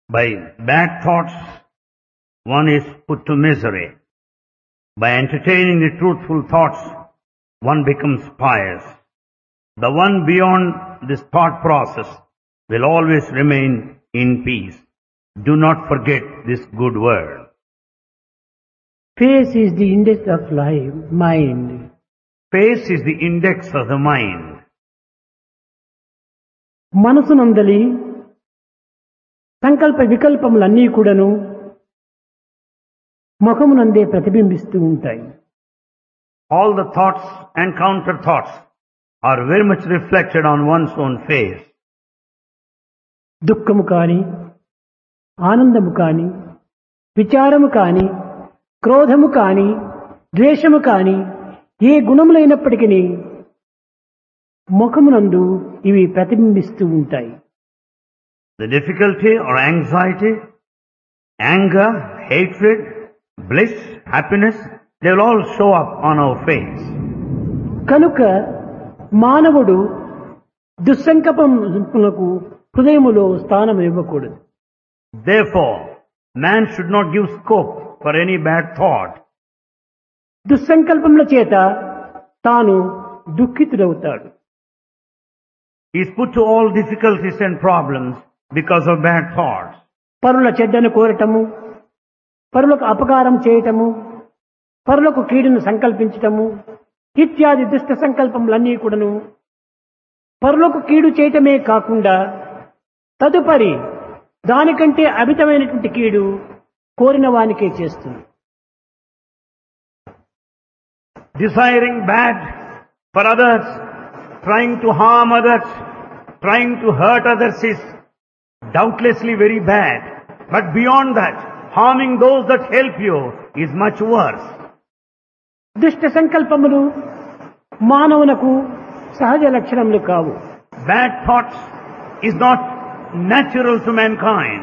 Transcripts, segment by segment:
By bad thoughts, one is put to misery. By entertaining the truthful thoughts, one becomes pious. The one beyond this thought process will always remain in peace. Do not forget this good word. Face is the index of life, mind. Face is the index of the mind. మనసునందలి సంకల్ప వికల్పములన్నీ కూడాను ముఖమునందే ప్రతిబింబిస్తూ ఉంటాయి All the thoughts and counter thoughts are very much reflected on one's own face. దుఃఖము కాని ఆనందము కాని విచారము కాని క్రోధము కాని ద్వేషము కాని ఏ గుణములైనప్పటికీ ముఖమునందు ఇవి ప్రతిబింబిస్తూ ఉంటాయి The difficulty or anxiety, anger, hatred, bliss, happiness, they will all show up on our face. కనుక మానవుడు దుస్సంకల్పములకు హృదయములో స్థానం ఇవ్వకూడదు Therefore, man should not give scope for any bad thought. దుస్సంకల్పముల చేత తాను దుఃఖితుడవుతాడు He is put to all difficulties and problems because of bad thoughts. పరుల చెడ్డను కోరటము పరులకు అపకారం చేయటము పరులకు కీడును సంకల్పించటము ఇత్యాది దుష్ట సంకల్పములన్నీ కూడాను పరులకు కీడు చేయటమే కాకుండా తదుపరి దానికంటే అమితమైనటువంటి కీడు కోరిన వానికే చేస్తుంది Desiring bad for others, trying to harm others, trying to hurt others is doubtlessly very bad. But beyond that, harming those that help you is much worse. దుష్ట సంకల్పములు మానవునకు సహజ లక్షణములు కావు Bad thoughts is not natural to mankind.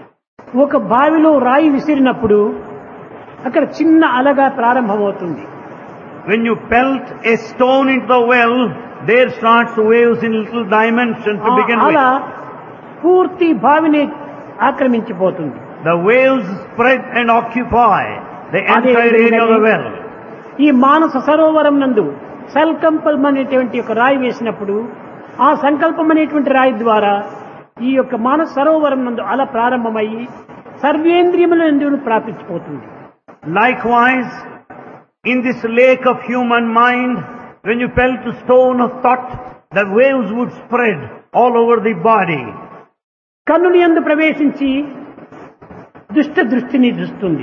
ఒక బావిలో రాయి విసిరినప్పుడు అక్కడ చిన్న అలగా ప్రారంభమవుతుంది When you pelt a stone into the well, there starts waves in little dimension to ఆ begin అల with. పూర్తి బావిని ఆక్రమించిపోతుంది The waves spread and occupy the అదే entire area of the well. ఈ మానస సరోవరం నందు సంకల్పం అనేటువంటి ఒక రాయి వేసినప్పుడు ఆ సంకల్పం అనేటువంటి రాయి ద్వారా ఈ యొక్క మానస సరోవరం నందు అల ప్రారంభమయ్యి సర్వేంద్రియముల నందు ప్రాపించిపోతుంది Likewise, in this lake of human mind, when you pelt a stone of thought, the waves would spread all over the body. కన్నుని యందు ప్రవేశించి దుష్ట దృష్టిని దృస్తుంది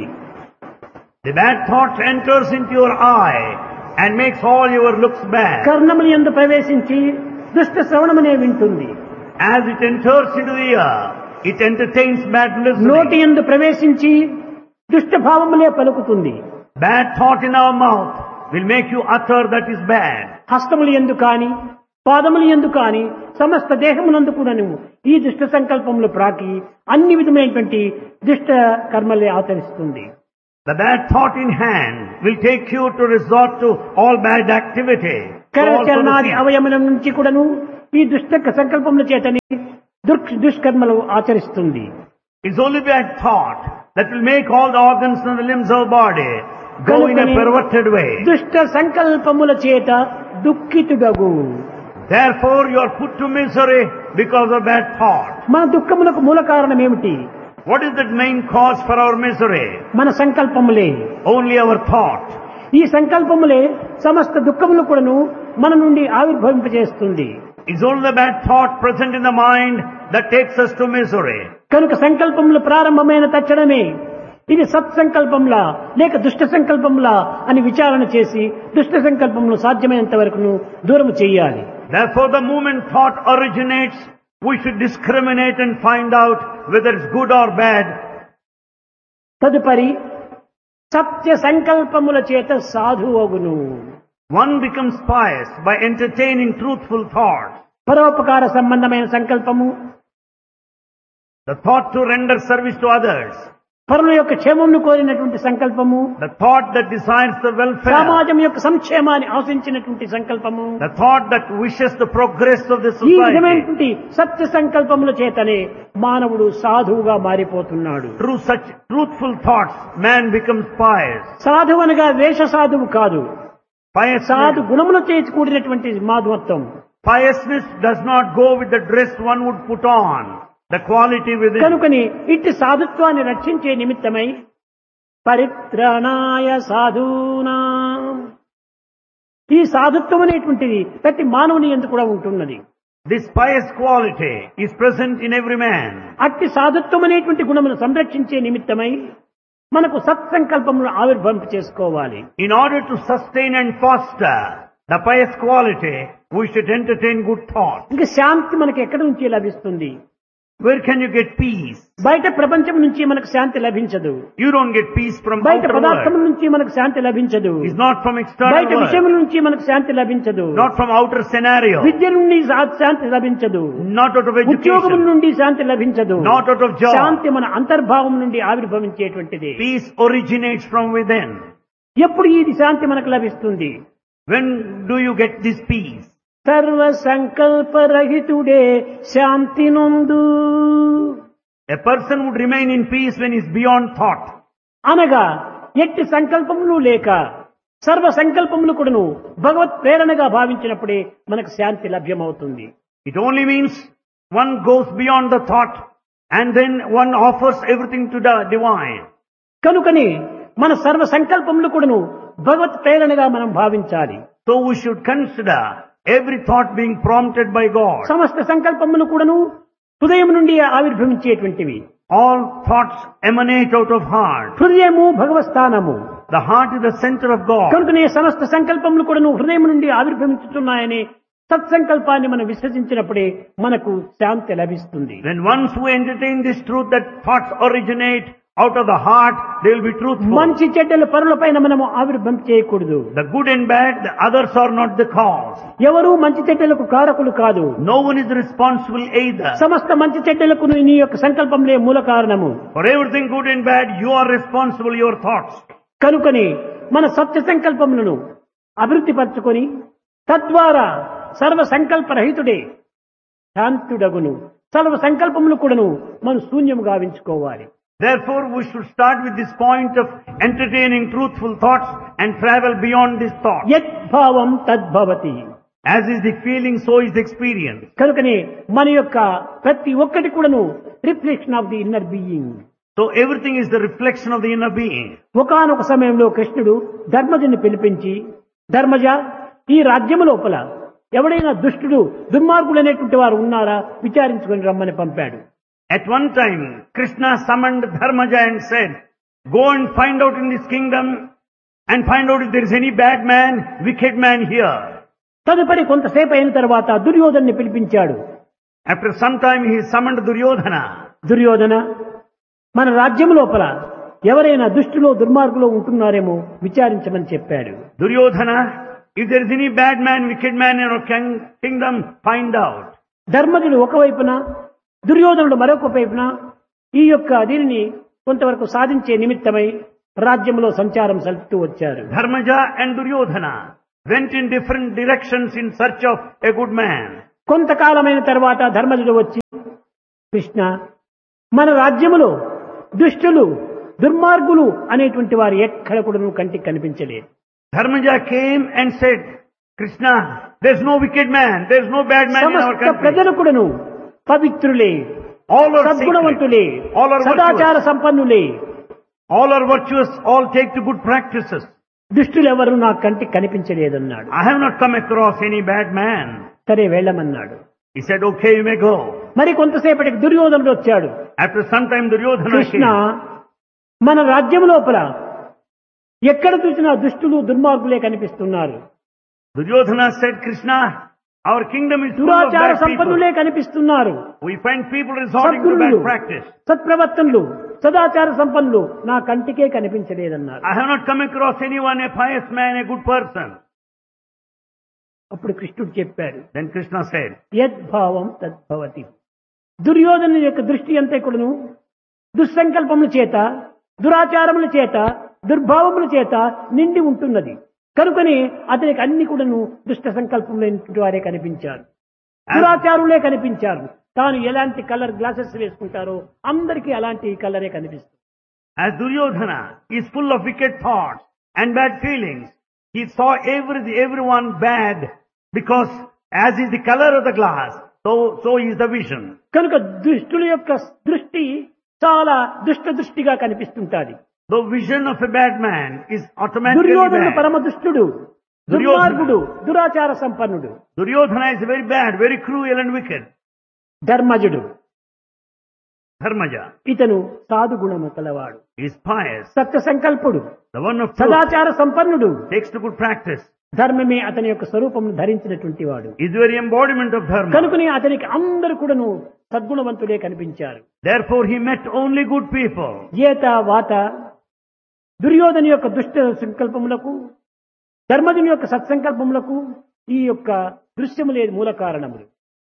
The bad thought enters into your eye and makes all your looks bad. కర్ణముల యందు ప్రవేశించి దుష్ట శ్రవణమనే వింటుంది As it enters into the ear, it entertains bad నోటి listening. యందు ప్రవేశించి దుష్ట భావములే పలుకుతుంది Bad thought in our mouth will make you utter that is bad. హస్తములు ఎందు కాని పాదములు ఎందు కాని సమస్త దేహమునందు కూడాను ఈ దుష్ట సంకల్పములు ప్రాకి అన్ని విధమైనటువంటి దుష్ట కర్మలే ఆచరిస్తుంది The bad thought in hand will take you to resort to all bad activity. So also the కరచరణాది feet. అవయముల నుంచి కూడాను ఈ దుష్ట సంకల్పముల చేతని దుర్ దుష్కర్మలు ఆచరిస్తుంది It's only bad thought that will make all the organs and the limbs of the body go in a కనుకనే perverted way. దుష్ట సంకల్పముల చేత దుఃఖితుడగు Therefore you are put to misery because of bad thought. మన దుఃఖములకు మూల కారణం ఏమిటి What is the main cause for our misery? మన సంకల్పములే Only our thought. ఈ సంకల్పములే సమస్త దుఃఖములు కూడాను మన నుండి ఆవిర్భవింపజేస్తుంది It's only the bad thought present in the mind that takes us to misery. కనుక సంకల్పములు ప్రారంభమైన తక్షణమే ఇది సత్సంకల్పంలా లేక దుష్ట సంకల్పంలా అని విచారణ చేసి దుష్ట సంకల్పములు సాధ్యమైనంత వరకు దూరం చేయాలి Therefore the moment thought originates, we should discriminate and find out whether it's good or bad. తదుపరి సత్య సంకల్పముల చేత సాధువగును One becomes pious by entertaining truthful thoughts. పరోపకార సంబంధమైన సంకల్పము The thought to render service to others. పరుల యొక్క క్షేమంను కోరినటువంటి సంకల్పము the thought that desires the welfare, సమాజం యొక్క సంక్షేమాన్ని ఆశించినటువంటి సంకల్పము the thought that wishes the progress of the ఈ society. విధమైనటువంటి సత్య సంకల్పముల చేతనే మానవుడు సాధువుగా మారిపోతున్నాడు Through such truthful thoughts, man becomes pious. సాధువు అనగా వేష సాధువు కాదు Pious సాధు గుణములు చేసి కూడినటువంటి మాధవత్వం Piousness does not go with the dress one would put on, the quality within. కనుకని ఇట్టి సాధుత్వాన్ని రక్షించే నిమిత్తమై పరిత్రాణాయ సాధూనా ఈ సాధుత్వం అనేటువంటిది ప్రతి మానవుని ఎందుకు కూడా ఉంటున్నది This pious quality is present in every man. అట్టి సాధుత్వం అనేటువంటి గుణమును సంరక్షించే నిమిత్తమై మనకు సత్సంకల్పమును ఆవిర్భవింప చేసుకోవాలి In order to sustain and foster the pious quality, we should entertain good thoughts. ఇంకా శాంతి మనకి ఎక్కడి నుంచి లభిస్తుంది Where can you get peace? బయట ప్రపంచం నుంచి మనకు శాంతి లభించదు You don't get peace from బయట outer పదార్థం world. నుంచి మనకు శాంతి లభించదు It's not from external బయట విషయముల world. నుంచి మనకు శాంతి లభించదు Not from outer scenario. విద్య నుండి శా- శాంతి లభించదు Not out of ఉద్యోగం education. నుండి శాంతి లభించదు Not out of job. శాంతి మన అంతర్భావం నుండి ఆవిర్భవించేటువంటిది Peace originates from within. ఎప్పుడు ఇది శాంతి మనకు లభిస్తుంది When do you get this peace? సర్వ సంకల్పరహితుడే శాంతి నొందు A person would remain in peace when he's beyond thought. అనగా ఎట్టి సంకల్పములు లేక సర్వ సంకల్పములు కూడాను భగవత్ ప్రేరణగా భావించినప్పుడే మనకు శాంతి లభ్యమవుతుంది It only means one goes beyond the thought and then one offers everything to the divine. కనుకని మన సర్వ సంకల్పములు కూడాను భగవత్ ప్రేరణగా మనం భావించాలి So we should consider every thought being prompted by God. సమస్త సంకల్పములు కూడాను హృదయం నుండి ఆవిర్భవించేటువంటివి All thoughts emanate out of heart. హృదయము భగవత్ స్థానము The heart is the center of God. కనుకనే సమస్త సంకల్పములు కూడాను హృదయం నుండి ఆవిర్భవించుతున్నాయని సత్సంకల్పాన్ని మనం విశ్వసించినప్పుడే మనకు శాంతి లభిస్తుంది When once we entertain this truth that thoughts originate out of the heart, they will be truthful. మంచి చెడ్డల పరులపైన మనము ఆవిర్భం చేయకూడదు The good and bad, the others are not the cause. ఎవరు మంచి చెడ్డలకు కారకులు కాదు No one is responsible either. సమస్త మంచి చెడ్డలకు నీ యొక్క సంకల్పంలే మూల కారణము For everything good and bad, you are responsible, your thoughts. కనుకని మన సత్య సంకల్పములను అభివృద్ధి పరచుకొని తద్వారా సర్వ సంకల్ప రహితుడే శాంతుడగును సర్వ సంకల్పములు కూడాను మనం శూన్యము గావించుకోవాలి Therefore, we should start with this point of entertaining truthful thoughts and travel beyond this thought. యద్భావం తద్భవతి As is the feeling, so is the experience. కనుకనే మన యొక్క ప్రతి ఒక్కటి కూడాను reflection of the inner being So everything is the reflection of the inner being. ఒకనొక సమయంలో కృష్ణుడు ధర్మజుని పిలిపించి ధర్మజ ఈ రాజ్యము లోపల ఎవడైనా దుష్టుడు దుర్మార్గుడు అనేటువంటి వారు ఉన్నారా విచారించుకొని రమ్మని పంపాడు At one time, Krishna summoned Dharmaja and said, Go and find out in this kingdom and find out if there is any bad man, wicked man here. తదుపరి కొంతసేపు అయిన తర్వాత దుర్యోధన్ని పిలిపించాడు After some time, he summoned Duryodhana. Duryodhana మన రాజ్యం లోపల ఎవరైనా దుష్టులో దుర్మార్గులో ఉంటున్నారేమో విచారించమని చెప్పాడు Duryodhana, if there is any bad man, wicked man in our king- kingdom, find out. ధర్మజుడు ఒకవైపున దుర్యోధనుడు మరొక వైపున ఈ యొక్క దీనిని కొంతవరకు సాధించే నిమిత్తమై రాజ్యంలో సంచారం సలుపుతూ వచ్చారు Dharmaja and Duryodhana went in different directions in search of a good man. కొంతకాలమైన తర్వాత ధర్మజుడు వచ్చి కృష్ణ మన రాజ్యములో దుష్టులు దుర్మార్గులు అనేటువంటి వారు ఎక్కడ కూడా నువ్వు కంటికి కనిపించలేదు Dharmaja came and said, Krishna, there's no wicked man, there's no bad man in our సమస్త country. ప్రజలు కూడాను పవిత్రులే All are సద్గుణవంతులే sacred. All are సదాచార virtuous. సంపన్నులే All are virtuous. All take to good practices. దుష్టులు ఎవరు నా కంటికి కనిపించలేదన్నాడు I have not come across any bad man. సరే వెళ్ళమన్నాడు He said, okay, you may go. మరి కొంతసేపటికి దుర్యోధనుడు వచ్చాడు After some time, Duryodhana Krishna came. మన రాజ్యం లోపల ఎక్కడ చూసినా దుష్టులు దుర్మార్గులే కనిపిస్తున్నారు Duryodhana said, Krishna, our kingdom is full of దురాచార bad సంపన్నులే people. కనిపిస్తున్నారు We find people resorting to సద్గురులు bad practice. సత్ప్రవర్తనలు సదాచార సంపన్నులు నా కంటికే కనిపించలేదన్నారు I have not come across anyone, a pious man, a good person. అప్పుడు కృష్ణుడు చెప్పాడు Then Krishna said, యద్భావం తద్భవతి దుర్యోధను యొక్క దృష్టి అంతా కూడాను దుస్సంకల్పముల చేత దురాచారముల చేత దుర్భావముల చేత నిండి ఉంటున్నది కనుకని అతనికి అన్ని కూడాను దుష్ట సంకల్పములైనటువంటి వారే కనిపించారు దురాచారులే కనిపించారు తాను ఎలాంటి కలర్ గ్లాసెస్ వేసుకుంటారో అందరికీ అలాంటి కలరే కనిపిస్తుంది As Duryodhana is full of wicked thoughts and bad feelings, he saw every, everyone bad because as is the color of the glass, so, so is the vision. కనుక దుష్టుల యొక్క దృష్టి చాలా దుష్ట దృష్టిగా కనిపిస్తుంటాది The vision of a bad man is automatically దుర్యోధనుడు bad. పరమ దుష్టుడు దుర్యోధనుడు. దుర్మార్గుడు దురాచార సంపన్నుడు Duryodhana is very bad, very cruel and wicked. ధర్మజుడు Dharmaja ఇతను సాధు గుణము కలవాడు is pious. Satya సంకల్పుడు The one of truth సదాచార సంపన్నుడు takes to good practice. ధర్మమే అతని యొక్క స్వరూపం ధరించినటువంటి వాడు Is the very embodiment of dharma. కనుకనే అతనికి అందరు కూడాను సద్గుణవంతుడే కనిపించారు Therefore he met only good people. ఏత వాత దుర్యోధన యొక్క దుష్ట సంకల్పములకు ధర్మజుని యొక్క సత్సంకల్పములకు ఈ యొక్క దృశ్యములే మూల కారణములు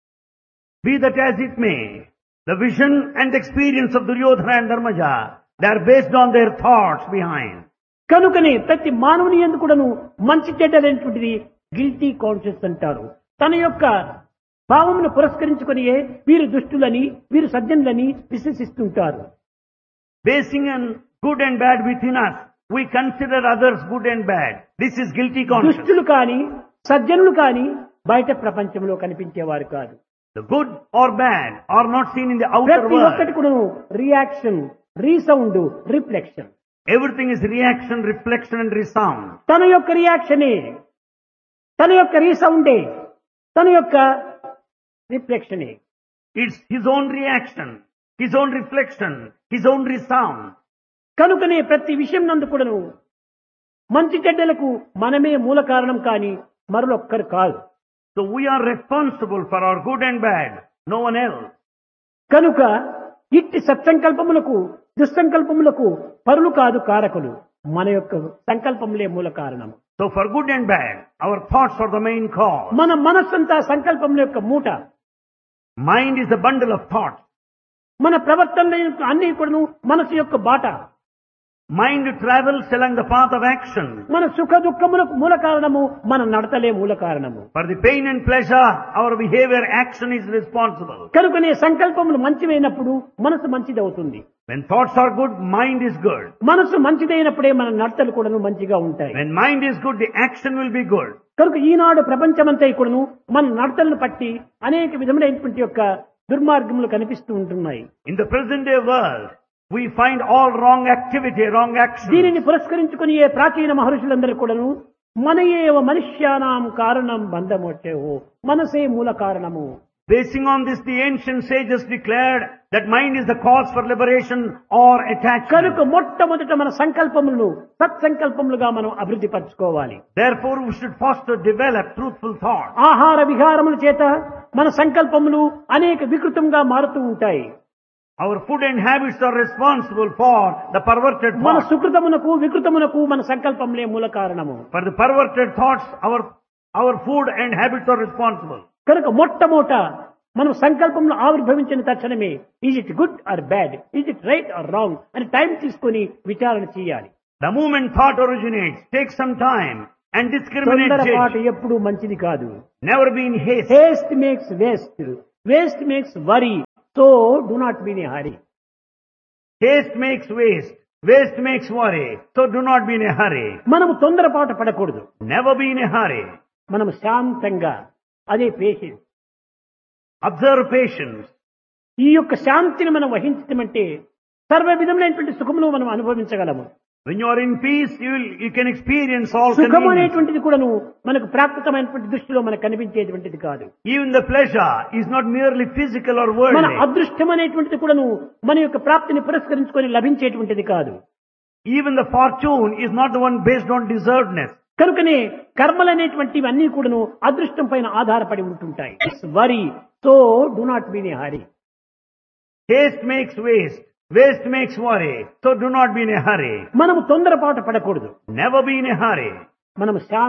Be that as it may, the vision and experience of Duryodhana and Dharmaja, they are based on their thoughts behind. కనుకనే ప్రతి మానవుని ఎందుకు కూడాను మంచి చెడ్డలైనటువంటిది గిల్టీ కాన్షియస్ అంటారు తన యొక్క భావమును పురస్కరించుకొని వీరు దుష్టులని వీరు సజ్జనులని విశ్వసిస్తుంటారు Basing on good and bad within us, we consider others good and bad. This is guilty conscience. దుష్టులు కాని సజ్జనులు కాని బయట ప్రపంచంలో కనిపించేవారు కాదు The good or bad are not seen in the outer ప్రతి ఒక్కటి world. కూడా reaction resound reflection Everything is reaction, reflection and resound. తన యొక్క రియాక్షనే తన యొక్క రీసౌండే తన యొక్క రిఫ్లెక్షనే It's his own reaction, his own reflection, his own resound. కనుకనే ప్రతి విషయం నందు కూడాను మంచి చెడ్డలకు మనమే మూల కారణం కాని మరొక్కరు కాదు So we are responsible for our good and bad, no one else. కనుక ఇట్టి సత్సంకల్పములకు దుస్సంకల్పములకు పరులు కాదు కారకులు మన యొక్క సంకల్పములే మూల కారణం So for good and bad, our thoughts are the main cause. మన మనస్సంతా సంకల్పముల యొక్క మూట Mind is a bundle of thoughts. మన ప్రవర్తన అన్ని కూడాను మనసు యొక్క బాట Mind travels along the path of action. మన సుఖ దుఃఖములకు మూల కారణము మన నడతలే మూల కారణము For the pain and pleasure, our behavior, action is responsible. కనుకనే సంకల్పములు మంచివైనప్పుడు మనసు మంచిదవుతుంది When thoughts are good, mind is good. మనసు మంచిదైనప్పుడే మన నడతలు కూడాను మంచిగా ఉంటాయి When mind is good, the action will be good. కనుక ఈనాడు ప్రపంచమంతా కూడాను మన నడతలను పట్టి అనేక విధములైనటువంటి యొక్క దుర్మార్గములు కనిపిస్తూ ఉంటున్నాయి In the present day world, we find all wrong activity, wrong action. దీనిని పురస్కరించుకుని ఏ ప్రాచీన మహర్షులందరూ కూడాను మన ఏవ మనుష్యానాం కారణం బంధమొట్టేవో మనసే మూల కారణము Basing on this, the ancient sages declared that mind is the cause for liberation or attachment. కనుక మొట్టమొదట మన సంకల్పములను సత్సంకల్పములుగా మనం అభివృద్ధి పరచుకోవాలి Therefore, we should foster, develop truthful thought. ఆహార విహారముల చేత మన సంకల్పములు అనేక వికృతంగా మారుతూ ఉంటాయి Our food and habits are responsible for the perverted మన thoughts. సుకృతమునకు వికృతమునకు మన సంకల్పములే మూల కారణము For the perverted thoughts, our, our food and habits are responsible. కనుక మొట్టమొదట మనం సంకల్పంలో ఆవిర్భవించిన తక్షణమే is it good or bad is it right or wrong అని టైం తీసుకొని విచారణ చేయాలి The moment thought originates, take some time and discriminate తొందరపాటు judge. ఎప్పుడు మంచిది కాదు Never be in haste. Haste makes waste waste makes worry so do not be in hurry Haste makes waste. Waste makes worry. So do not be in a hurry. మనము తొందరపాటు పడకూడదు Never be in a hurry. మనం శాంతంగా అదే patience Observe patience. ఈ యొక్క శాంతిని మనం వహించటం అంటే సర్వ విధములైనటువంటి సుఖములు మనం అనుభవించగలము When you are in peace, you will, you can experience all సుఖం convenience. అనేటువంటిది కూడాను మనకు ప్రాకృతమైనటువంటి దృష్టిలో మనకు కనిపించేటువంటిది కాదు Even the pleasure is not merely physical or మన worldly. అదృష్టం అనేటువంటిది కూడాను మన యొక్క ప్రాప్తిని పురస్కరించుకొని లభించేటువంటిది కాదు Even the fortune is not the one based on deservedness. కనుకనే కర్మలు అనేటువంటివి అన్ని కూడాను అదృష్టం పైన ఆధారపడి ఉంటుంటాయి వరి సో డు నాట్ బీ ని Hari Haste makes waste. Waste makes worry. So do not be in a hurry. మనము తొందరపాటు పడకూడదు Never be in a hurry. మనం శాంతి